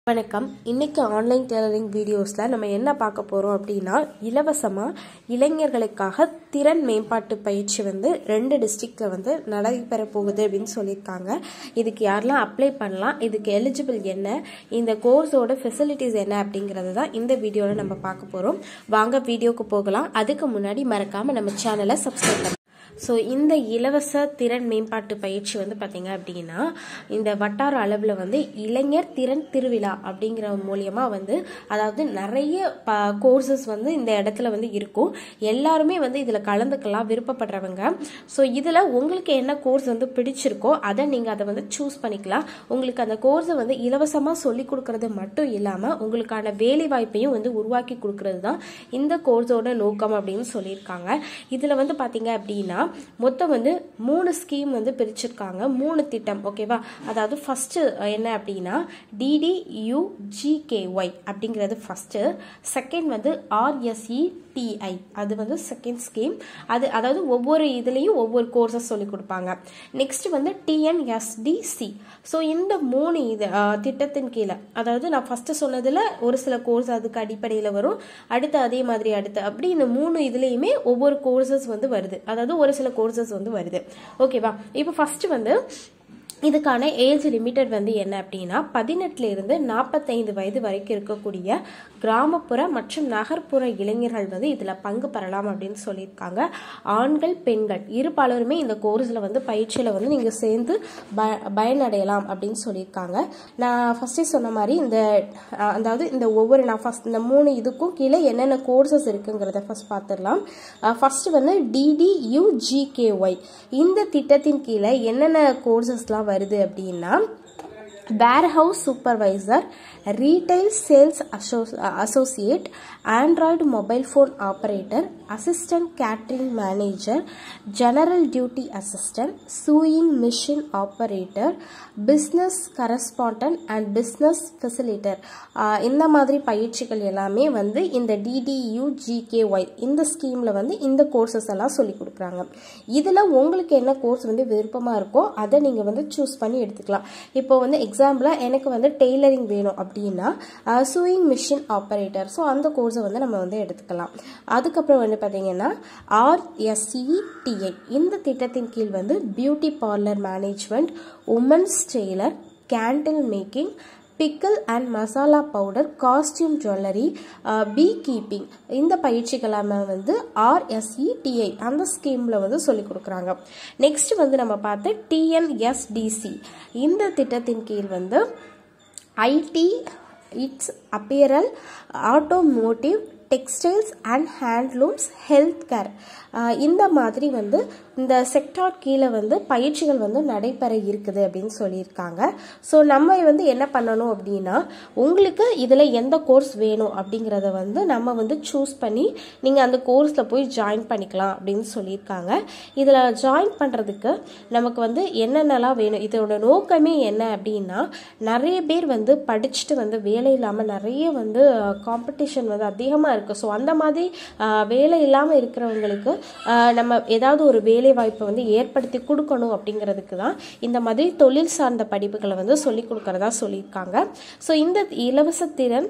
வணக்கம் இன்னைக்கு online tailoring வீடியோஸில் நம்ம என்ன பார்க்க போகிறோம் அப்படின்னா இலவசமாக இளைஞர்களுக்காக திறன் மேம்பாட்டு பயிற்சி வந்து ரெண்டு டிஸ்ட்ரிக்டில் வந்து நடைபெற போகுது அப்படின்னு சொல்லியிருக்காங்க இதுக்கு யாரெல்லாம் அப்ளை பண்ணலாம் இதுக்கு எலிஜிபிள் என்ன இந்த கோர்ஸோட ஃபெசிலிட்டிஸ் என்ன அப்படிங்கிறது தான் இந்த வீடியோவில் நம்ம பார்க்க போகிறோம் வாங்க வீடியோக்கு போகலாம் அதுக்கு முன்னாடி மறக்காமல் நம்ம சேனலை சப்ஸ்கிரைப் பண்ண ஸோ இந்த இலவச திறன் மேம்பாட்டு பயிற்சி வந்து பார்த்தீங்க அப்படின்னா இந்த வட்டார அளவில் வந்து இளைஞர் திறன் திருவிழா அப்படிங்கிற மூலியமாக வந்து அதாவது நிறைய ப கோர்சஸ் வந்து இந்த இடத்துல வந்து இருக்கும் எல்லாருமே வந்து இதில் கலந்துக்கலாம் விருப்பப்படுறவங்க ஸோ இதில் உங்களுக்கு என்ன கோர்ஸ் வந்து பிடிச்சிருக்கோ அதை நீங்கள் அதை வந்து சூஸ் பண்ணிக்கலாம் உங்களுக்கு அந்த கோர்ஸை வந்து இலவசமாக சொல்லி கொடுக்கறது மட்டும் இல்லாமல் உங்களுக்கான வேலை வாய்ப்பையும் வந்து உருவாக்கி கொடுக்கறது தான் இந்த கோர்ஸோட நோக்கம் அப்படின்னு சொல்லியிருக்காங்க இதில் வந்து பார்த்தீங்க அப்படின்னா மொத்தம் வந்து மூணு ஸ்கீம் வந்து பிரிச்சிருக்காங்க மூணு திட்டம் ஓகேவா அதாவது ஃபஸ்ட்டு என்ன அப்படின்னா டிடியூஜிகேஒய் அப்படிங்கிறது ஃபஸ்ட்டு செகண்ட் வந்து ஆர்எஸ்இ டிஐ அது வந்து செகண்ட் ஸ்கீம் அது அதாவது ஒவ்வொரு இதுலேயும் ஒவ்வொரு கோர்ஸஸ் சொல்லி கொடுப்பாங்க நெக்ஸ்ட் வந்து டிஎன்எஸ்டிசி ஸோ இந்த மூணு இது திட்டத்தின் கீழே அதாவது நான் ஃபஸ்ட்டு சொன்னதில் ஒரு சில கோர்ஸ் அதுக்கு அடிப்படையில் வரும் அடுத்து அதே மாதிரி அடுத்து அப்படி இந்த மூணு இதுலேயுமே ஒவ்வொரு கோர்சஸ் வந்து வருது அதாவது ஒரு சில கோர்சஸ் வந்து வருது ஓகேவா இப்போ ஃபஸ்ட்டு வந்து இதுக்கான ஏஜ் லிமிட்டட் வந்து என்ன அப்படின்னா பதினெட்டுலேருந்து நாற்பத்தைந்து வயது வரைக்கும் இருக்கக்கூடிய கிராமப்புற மற்றும் நகர்ப்புற இளைஞர்கள் வந்து இதில் பங்கு பெறலாம் அப்படின்னு சொல்லியிருக்காங்க ஆண்கள் பெண்கள் இரு பலருமே இந்த கோர்ஸில் வந்து பயிற்சியில் வந்து நீங்கள் சேர்ந்து ப பயனடையலாம் அப்படின்னு சொல்லியிருக்காங்க நான் ஃபஸ்ட்டே சொன்ன மாதிரி இந்த அதாவது இந்த ஒவ்வொரு நான் ஃபஸ்ட் இந்த மூணு இதுக்கும் கீழே என்னென்ன கோர்சஸ் இருக்குங்கிறத ஃபஸ்ட் பார்த்துடலாம் ஃபஸ்ட்டு வந்து டிடியூஜிகேஒய் இந்த திட்டத்தின் கீழே என்னென்ன கோர்சஸ்லாம் வருது அப்படின்னா warehouse supervisor retail sales associate Android mobile phone operator assistant catering manager general duty assistant sewing machine operator business correspondent and business facilitator இந்த மாதிரி பயிற்சிகள் எல்லாமே வந்து இந்த டிடியூஜிகேஒய் இந்த ஸ்கீமில் வந்து இந்த கோர்சஸ் எல்லாம் சொல்லி கொடுக்குறாங்க இதில் உங்களுக்கு என்ன கோர்ஸ் வந்து விருப்பமாக இருக்கோ அதை நீங்கள் வந்து சூஸ் பண்ணி எடுத்துக்கலாம் இப்போ வந்து எக்ஸாம்பிளாக எனக்கு வந்து டெய்லரிங் வேணும் அப்படின்னா சூயிங் மிஷின் ஆப்ரேட்டர் ஸோ அந்த கோர்ஸை வந்து நம்ம வந்து எடுத்துக்கலாம் அதுக்கப்புறம் வந்து பார்த்தீங்கன்னா ஆர்எஸ்சிடிஐ இந்த திட்டத்தின் கீழ் வந்து beauty parlour management women's tailor candle making pickle and masala powder costume jewellery beekeeping இந்த பயிற்சிகளாம வந்து ஆர்எஸ்இடிஐ அந்த ஸ்கீமில் வந்து சொல்லி கொடுக்குறாங்க நெக்ஸ்ட் வந்து நம்ம பார்த்து டிஎன்எஸ்டிசி இந்த திட்டத்தின் கீழ் வந்து IT ITES apparel automotive textiles and handlooms health care இந்த மாதிரி வந்து இந்த செக்டார் கீழே வந்து பயிற்சிகள் வந்து நடைபெற இருக்குது அப்படின்னு சொல்லியிருக்காங்க ஸோ நம்ம வந்து என்ன பண்ணணும் அப்படின்னா உங்களுக்கு இதில் எந்த கோர்ஸ் வேணும் அப்படிங்கிறத வந்து நம்ம வந்து சூஸ் பண்ணி நீங்கள் அந்த கோர்ஸில் போய் ஜாயின் பண்ணிக்கலாம் அப்படின்னு சொல்லியிருக்காங்க இதில் ஜாயின் பண்ணுறதுக்கு நமக்கு வந்து என்னென்னலாம் வேணும் இதோட நோக்கமே என்ன அப்படின்னா நிறைய பேர் வந்து படிச்சுட்டு வந்து வேலை இல்லாமல் நிறைய வந்து காம்படிஷன் வந்து அதிகமாக இருக்குது ஸோ அந்த மாதிரி வேலை இல்லாமல் இருக்கிறவங்களுக்கு நம்ம ஏதாவது ஒரு வேலை வாய்ப்பை வந்து ஏற்படுத்தி கொடுக்கணும் அப்படிங்கிறதுக்கு தான் இந்த மாதிரி தொழில் சார்ந்த படிப்புகளை வந்து சொல்லி கொடுக்கறதா சொல்லியிருக்காங்க ஸோ இந்த இலவச திறன்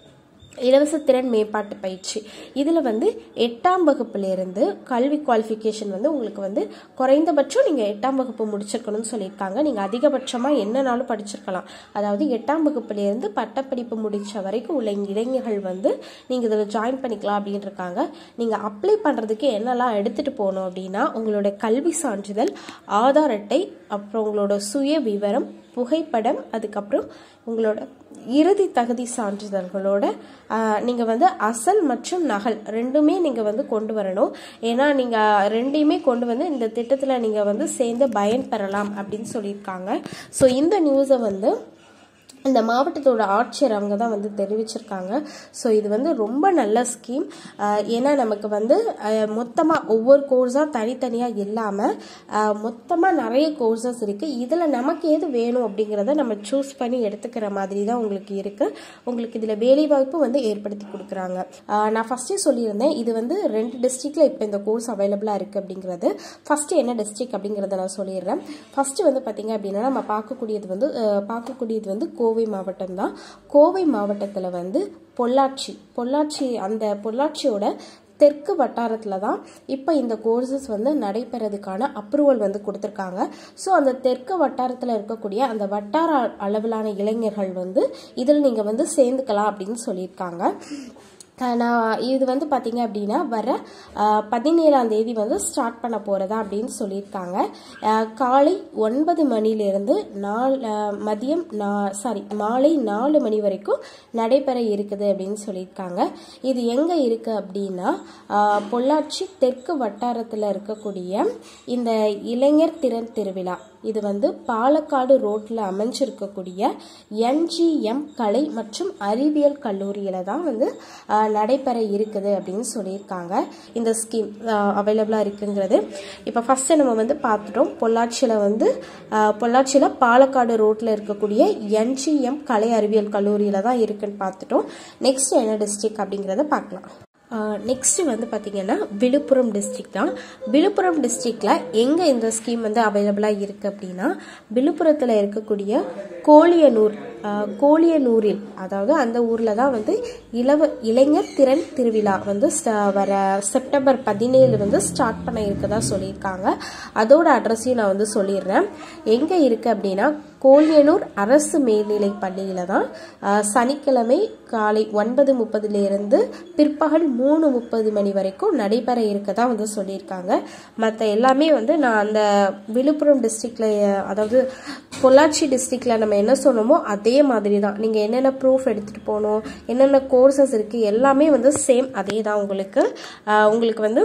இலவச திறன் மேம்பாட்டு பயிற்சி இதில் வந்து எட்டாம் வகுப்புலேருந்து கல்வி குவாலிஃபிகேஷன் வந்து உங்களுக்கு வந்து குறைந்தபட்சம் நீங்கள் எட்டாம் வகுப்பு முடிச்சிருக்கணும்னு சொல்லியிருக்காங்க நீங்கள் அதிகபட்சமாக என்னனாலும் படிச்சிருக்கலாம் அதாவது எட்டாம் வகுப்புலேருந்து பட்டப்படிப்பு முடித்த வரைக்கும் உள்ள இளைஞர்கள் வந்து நீங்கள் இதில் ஜாயின் பண்ணிக்கலாம் அப்படின்னு இருக்காங்க நீங்கள் அப்ளை பண்ணுறதுக்கு என்னெல்லாம் எடுத்துகிட்டு போகணும் அப்படின்னா உங்களோட கல்வி சான்றிதழ் ஆதார் அட்டை அப்புறம் உங்களோட சுய விவரம் புகைப்படம் அதுக்கப்புறம் உங்களோட இறுதி தகுதி சான்றிதழ்களோட நீங்கள் வந்து அசல் மற்றும் நகல் ரெண்டுமே நீங்கள் வந்து கொண்டு வரணும் ஏன்னா நீங்கள் ரெண்டையுமே கொண்டு வந்து இந்த திட்டத்தில் நீங்கள் வந்து சேர்ந்து பயன் பெறலாம் அப்படின்னு சொல்லியிருக்காங்க ஸோ இந்த நியூஸை வந்து இந்த மாவட்டத்தோட ஆட்சியர் அவங்க தான் வந்து தெரிவிச்சிருக்காங்க ஸோ இது வந்து ரொம்ப நல்ல ஸ்கீம் ஏன்னா நமக்கு வந்து மொத்தமாக ஒவ்வொரு கோர்ஸாக தனித்தனியாக இல்லாமல் மொத்தமாக நிறைய கோர்சஸ் இருக்குது இதில் நமக்கு எது வேணும் அப்படிங்கிறத நம்ம சூஸ் பண்ணி எடுத்துக்கிற மாதிரி தான் உங்களுக்கு இருக்குது உங்களுக்கு இதில் வேலைவாய்ப்பு வந்து ஏற்படுத்தி கொடுக்குறாங்க நான் ஃபஸ்ட்டே சொல்லியிருந்தேன் இது வந்து ரெண்டு டிஸ்ட்ரிக்டில் இப்போ இந்த கோர்ஸ் அவைலபிளாக இருக்குது அப்படிங்கிறது ஃபஸ்ட்டு என்ன டிஸ்ட்ரிக் அப்படிங்கிறத நான் சொல்லிடுறேன் ஃபஸ்ட்டு வந்து பார்த்திங்க அப்படின்னா நம்ம பார்க்கக்கூடியது வந்து பார்க்கக்கூடியது வந்து கோ கோவை மாவட்டம் தான் கோவை மாவட்டத்தில் வந்து பொள்ளாச்சி பொள்ளாச்சி அந்த பொள்ளாச்சியோட தெற்கு வட்டாரத்தில் தான் இப்போ இந்த கோர்சஸ் வந்து நடைபெறதுக்கான அப்ரூவல் வந்து கொடுத்துருக்காங்க ஸோ அந்த தெற்கு வட்டாரத்தில் இருக்கக்கூடிய அந்த வட்டார அளவிலான இளைஞர்கள் வந்து இதில் நீங்கள் வந்து சேர்ந்துக்கலாம் அப்படின்னு சொல்லியிருக்காங்க நான் இது வந்து பார்த்தீங்க அப்படின்னா வர பதினேழாம் தேதி வந்து ஸ்டார்ட் பண்ண போகிறதா அப்படின்னு சொல்லியிருக்காங்க காலை ஒன்பது மணிலேருந்து நாலு மதியம் நா சாரி மாலை நாலு மணி வரைக்கும் நடைபெற இருக்குது அப்படின்னு சொல்லியிருக்காங்க இது எங்கே இருக்குது அப்படின்னா பொள்ளாச்சி தெற்கு வட்டாரத்தில் இருக்கக்கூடிய இந்த இளைஞர் திறன் திருவிழா இது வந்து பாலக்காடு ரோட்டில் அமைஞ்சிருக்கக்கூடிய என்ஜிஎம் கலை மற்றும் அறிவியல் கல்லூரியில் தான் வந்து நடைபெற இருக்குது அப்படின்னு சொல்லியிருக்காங்க இந்த ஸ்கீம் அவைலபிளாக இருக்குங்கிறது இப்போ ஃபஸ்ட்டு நம்ம வந்து பார்த்துட்டோம் பொள்ளாச்சியில் வந்து பொள்ளாச்சியில் பாலக்காடு ரோட்டில் இருக்கக்கூடிய என்ஜிஎம் கலை அறிவியல் கல்லூரியில் தான் இருக்குன்னு பார்த்துட்டோம் நெக்ஸ்ட் என்ன டிஸ்ட்ரிக் அப்படிங்கிறத பார்க்கலாம் நெக்ஸ்ட் வந்து பார்த்திங்கன்னா விழுப்புரம் டிஸ்ட்ரிக் தான் விழுப்புரம் டிஸ்ட்ரிக்டில் எங்கே இந்த ஸ்கீம் வந்து அவைலபிளாக இருக்குது அப்படின்னா விழுப்புரத்தில் இருக்கக்கூடிய கோழியனூர் கோழியனூரில் அதாவது அந்த ஊரில் தான் வந்து இளவ இளைஞர் திறன் திருவிழா வந்து வர செப்டம்பர் பதினேழு வந்து ஸ்டார்ட் பண்ண இருக்கதா சொல்லியிருக்காங்க அதோட அட்ரஸையும் நான் வந்து சொல்லிடுறேன் எங்கே இருக்குது அப்படின்னா கோழியனூர் அரசு மேல்நிலை பள்ளியில் தான் சனிக்கிழமை காலை ஒன்பது முப்பதுலேருந்து பிற்பகல் மூணு முப்பது மணி வரைக்கும் நடைபெற இருக்கதா வந்து சொல்லியிருக்காங்க மற்ற எல்லாமே வந்து நான் அந்த விழுப்புரம் டிஸ்ட்ரிக்டில் அதாவது பொள்ளாச்சி டிஸ்ட்ரிக்டில் நம்ம என்ன சொன்னோமோ அதே மாதிரி தான் நீங்கள் என்னென்ன ப்ரூஃப் எடுத்துகிட்டு போகணும் என்னென்ன கோர்சஸ் இருக்குது எல்லாமே வந்து சேம் அதே தான் உங்களுக்கு உங்களுக்கு வந்து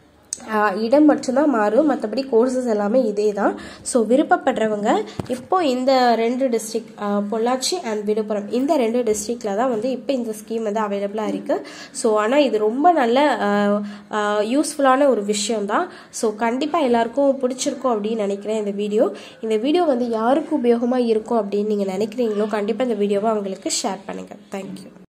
இடம் மட்டும்தான் மாறும் மற்றபடி கோர்சஸ் எல்லாமே இதே தான் ஸோ விருப்பப்படுறவங்க இப்போ இந்த ரெண்டு டிஸ்ட்ரிக் பொள்ளாச்சி அண்ட் விழுப்புரம் இந்த ரெண்டு டிஸ்ட்ரிக்டில் தான் வந்து இப்போ இந்த ஸ்கீம் வந்து அவைலபிளாக இருக்குது ஸோ ஆனால் இது ரொம்ப நல்ல யூஸ்ஃபுல்லான ஒரு விஷயம் தான் ஸோ கண்டிப்பாக எல்லாருக்கும் பிடிச்சிருக்கும் அப்படின்னு நினைக்கிறேன் இந்த வீடியோ இந்த வீடியோ வந்து யாருக்கு உபயோகமாக இருக்கும் அப்படின்னு நீங்கள் நினைக்கிறீங்களோ கண்டிப்பாக இந்த வீடியோவை அவங்களுக்கு ஷேர் பண்ணுங்கள் தேங்க்யூ